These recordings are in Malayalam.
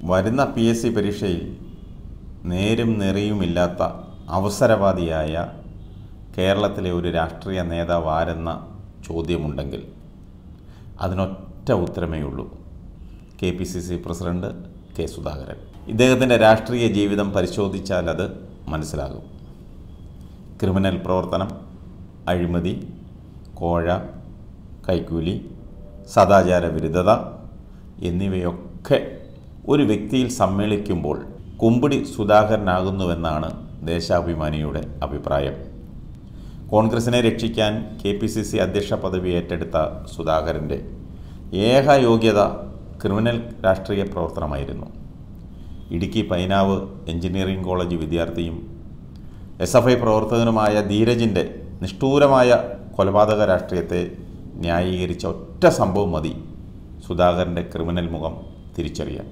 വരുന്ന പി എസ് സി പരീക്ഷയിൽ നേരും നെറിയുമില്ലാത്ത അവസരവാദിയായ കേരളത്തിലെ ഒരു രാഷ്ട്രീയ നേതാവ് ആരെന്ന ചോദ്യമുണ്ടെങ്കിൽ അതിനൊറ്റ ഉത്തരമേ ഉള്ളൂ K P C C president K Sudhakaran ഇദ്ദേഹത്തിൻ്റെ രാഷ്ട്രീയ ജീവിതം പരിശോധിച്ചാൽ അത് മനസ്സിലാകും ക്രിമിനൽ പ്രവർത്തനം അഴിമതി കോഴ കൈക്കൂലി സദാചാര വിരുദ്ധത എന്നിവയൊക്കെ ഒരു വ്യക്തിയിൽ സമ്മേളിക്കുമ്പോൾ കുമ്പിടി സുധാകരനാകുന്നുവെന്നാണ് ദേശാഭിമാനിയുടെ അഭിപ്രായം കോൺഗ്രസിനെ രക്ഷിക്കാൻ കെ പി സി സി അധ്യക്ഷ പദവി ഏറ്റെടുത്ത സുധാകരൻ്റെ ഏക യോഗ്യത ക്രിമിനൽ രാഷ്ട്രീയ പ്രവർത്തനമായിരുന്നു ഇടുക്കി പൈനാവ് എഞ്ചിനീയറിംഗ് കോളേജ് വിദ്യാർത്ഥിയും എസ് എഫ് ഐ പ്രവർത്തകനുമായ ധീരജിൻ്റെ നിഷ്ഠൂരമായ കൊലപാതക രാഷ്ട്രീയത്തെ ന്യായീകരിച്ച ഒറ്റ സംഭവം മതി സുധാകരൻ്റെ ക്രിമിനൽ മുഖം തിരിച്ചറിയാൻ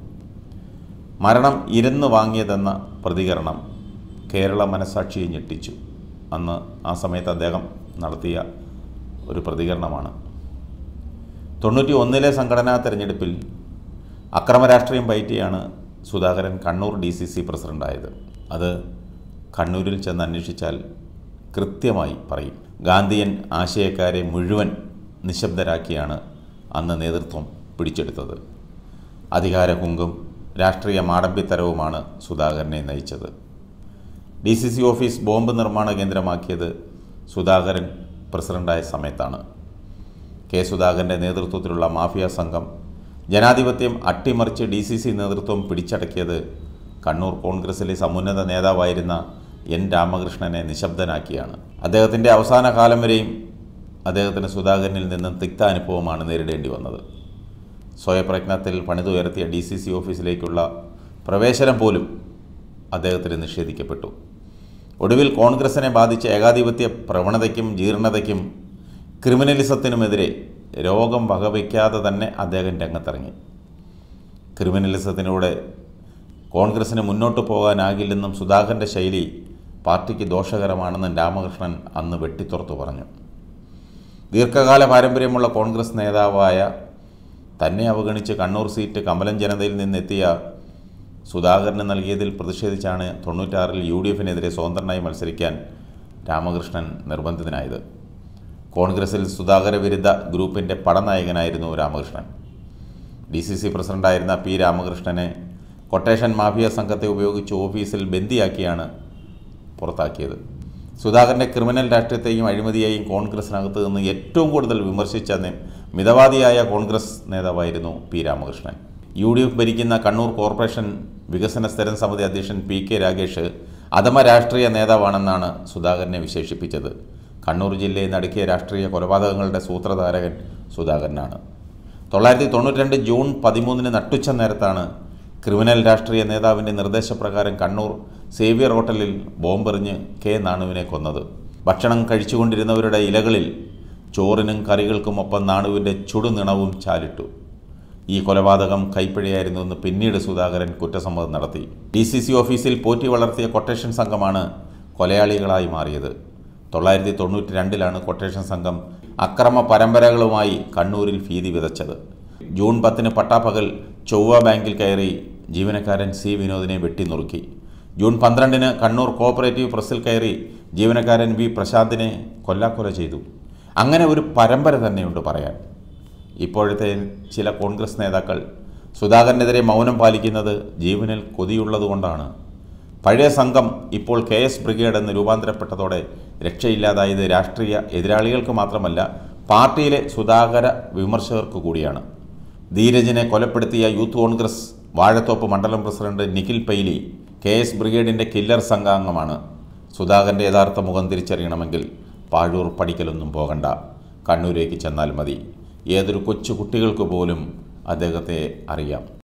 മരണം ഇരന്ന് വാങ്ങിയതെന്ന പ്രതികരണം കേരള മനസാക്ഷിയെ ഞെട്ടിച്ചു അന്ന് ആ സമയത്ത് അദ്ദേഹം നടത്തിയ ഒരു പ്രതികരണമാണ് തൊണ്ണൂറ്റി ഒന്നിലെ സംഘടനാ തെരഞ്ഞെടുപ്പിൽ അക്രമ രാഷ്ട്രീയം പയറ്റിയാണ് Sudhakaran Kannur D C C പ്രസിഡൻ്റായത് അത് കണ്ണൂരിൽ ചെന്ന് അന്വേഷിച്ചാൽ കൃത്യമായി പറയും ഗാന്ധിയൻ ആശയക്കാരെ മുഴുവൻ നിശബ്ദരാക്കിയാണ് അന്ന് നേതൃത്വം പിടിച്ചെടുത്തത് അധികാരഹുങ്കും രാഷ്ട്രീയ മാടമ്പിത്തരവുമാണ് സുധാകരനെ നയിച്ചത് D C C office bomb നിർമ്മാണ കേന്ദ്രമാക്കിയത് സുധാകരൻ പ്രസിഡൻ്റായ സമയത്താണ് കെ സുധാകരൻ്റെ നേതൃത്വത്തിലുള്ള മാഫിയ സംഘം ജനാധിപത്യം അട്ടിമറിച്ച് ഡി സി സി നേതൃത്വം പിടിച്ചടക്കിയത് കണ്ണൂർ കോൺഗ്രസിലെ സമുന്നത നേതാവായിരുന്ന എൻ രാമകൃഷ്ണനെ നിശബ്ദനാക്കിയാണ് അദ്ദേഹത്തിൻ്റെ അവസാന കാലം വരെയും അദ്ദേഹത്തിന് സുധാകരനിൽ നിന്നും തിക്ത അനുഭവമാണ് നേരിടേണ്ടി വന്നത് സ്വയപ്രയത്നത്തിൽ പണിതുയർത്തിയ ഡി സി സി ഓഫീസിലേക്കുള്ള പ്രവേശനം പോലും അദ്ദേഹത്തിന് നിഷേധിക്കപ്പെട്ടു ഒടുവിൽ കോൺഗ്രസിനെ ബാധിച്ച ഏകാധിപത്യ പ്രവണതയ്ക്കും ജീർണതയ്ക്കും ക്രിമിനലിസത്തിനുമെതിരെ രോഗം വകവയ്ക്കാതെ തന്നെ അദ്ദേഹം രംഗത്തിറങ്ങി ക്രിമിനലിസത്തിലൂടെ കോൺഗ്രസിന് മുന്നോട്ട് പോകാനാകില്ലെന്നും സുധാകരൻ്റെ ശൈലി പാർട്ടിക്ക് ദോഷകരമാണെന്നും രാമകൃഷ്ണൻ അന്ന് വെട്ടിത്തുറത്തു പറഞ്ഞു ദീർഘകാല പാരമ്പര്യമുള്ള കോൺഗ്രസ് നേതാവായ തന്നെ അവഗണിച്ച് കണ്ണൂർ സീറ്റ് കമലം ജനതയിൽ നിന്നെത്തിയ സുധാകരന് നൽകിയതിൽ പ്രതിഷേധിച്ചാണ് തൊണ്ണൂറ്റാറിൽ യു ഡി എഫിനെതിരെ സ്വതന്ത്രനായി മത്സരിക്കാൻ രാമകൃഷ്ണൻ നിർബന്ധിതനായത് കോൺഗ്രസിൽ സുധാകര വിരുദ്ധ ഗ്രൂപ്പിൻ്റെ പടനായകനായിരുന്നു രാമകൃഷ്ണൻ ഡി സി സി പ്രസിഡൻ്റായിരുന്ന പി രാമകൃഷ്ണനെ കൊട്ടേഷൻ മാഫിയ സംഘത്തെ ഉപയോഗിച്ച് ഓഫീസിൽ ബന്ദിയാക്കിയാണ് പുറത്താക്കിയത് സുധാകരൻ്റെ ക്രിമിനൽ രാഷ്ട്രീയത്തെയും അഴിമതിയെയും കോൺഗ്രസിനകത്ത് നിന്ന് ഏറ്റവും കൂടുതൽ വിമർശിച്ച നെ- മിതവാദിയായ കോൺഗ്രസ് നേതാവായിരുന്നു P Ramakrishnan U D F ഭരിക്കുന്ന കണ്ണൂർ കോർപ്പറേഷൻ വികസന സ്ഥിരം സമിതി അധ്യക്ഷൻ പി കെ രാഗേഷ് അധമ രാഷ്ട്രീയ നേതാവാണെന്നാണ് സുധാകരനെ വിശേഷിപ്പിച്ചത് കണ്ണൂർ ജില്ലയിൽ നടുക്കിയ രാഷ്ട്രീയ കൊലപാതകങ്ങളുടെ സൂത്രധാരകൻ സുധാകരനാണ് തൊള്ളായിരത്തി തൊണ്ണൂറ്റി രണ്ട് ജൂൺ പതിമൂന്നിന് നട്ടുച്ച നേരത്താണ് ക്രിമിനൽ രാഷ്ട്രീയ നേതാവിൻ്റെ നിർദ്ദേശപ്രകാരം കണ്ണൂർ സേവ്യർ ഹോട്ടലിൽ ബോംബെറിഞ്ഞ് കെ നാണുവിനെ കൊന്നത് ഭക്ഷണം കഴിച്ചുകൊണ്ടിരുന്നവരുടെ ഇലകളിൽ ചോറിനും കറികൾക്കുമൊപ്പം നാണുവിൻ്റെ ചുടുനിണവും ചാലിട്ടു ഈ കൊലപാതകം കൈപ്പിഴയായിരുന്നുവെന്ന് പിന്നീട് സുധാകരൻ കുറ്റസമ്മതം നടത്തി ഡി സി സി ഓഫീസിൽ പോറ്റി വളർത്തിയ കൊട്ടേഷൻ സംഘമാണ് കൊലയാളികളായി മാറിയത് തൊള്ളായിരത്തി തൊണ്ണൂറ്റി രണ്ടിലാണ് കൊട്ടേഷൻ സംഘം അക്രമ പരമ്പരകളുമായി കണ്ണൂരിൽ ഭീതി വിതച്ചത് ജൂൺ പത്തിന് പട്ടാപ്പകൽ ചൊവ്വ ബാങ്കിൽ കയറി ജീവനക്കാരൻ സി വിനോദിനെ വെട്ടിനുറുക്കി ജൂൺ പന്ത്രണ്ടിന് കണ്ണൂർ കോഓപ്പറേറ്റീവ് പ്രസ്സിൽ കയറി ജീവനക്കാരൻ വി പ്രശാന്തിനെ കൊല്ലാക്കൊല ചെയ്തു അങ്ങനെ ഒരു പരമ്പര തന്നെയുണ്ട് പറയാൻ ഇപ്പോഴത്തെ ചില കോൺഗ്രസ് നേതാക്കൾ സുധാകരനെതിരെ മൗനം പാലിക്കുന്നത് ജീവനിൽ കൊതിയുള്ളതുകൊണ്ടാണ് പഴയ സംഘം ഇപ്പോൾ കെ എസ് ബ്രിഗേഡ് എന്ന് രൂപാന്തരപ്പെട്ടതോടെ രക്ഷയില്ലാതായത് രാഷ്ട്രീയ എതിരാളികൾക്ക് മാത്രമല്ല പാർട്ടിയിലെ സുധാകര വിമർശകർക്ക് കൂടിയാണ് ധീരജിനെ കൊലപ്പെടുത്തിയ യൂത്ത് കോൺഗ്രസ് വാഴത്തോപ്പ് മണ്ഡലം president Nikhil Paily K S ബ്രിഗേഡിൻ്റെ കില്ലർ സംഘാംഗമാണ് സുധാകരൻ്റെ യഥാർത്ഥ മുഖം തിരിച്ചറിയണമെങ്കിൽ പാഴൂർ പഠിക്കലൊന്നും പോകണ്ട കണ്ണൂരേക്ക് ചെന്നാൽ മതി ഏതൊരു കൊച്ചു കുട്ടികൾക്ക് പോലും അദ്ദേഹത്തെ അറിയാം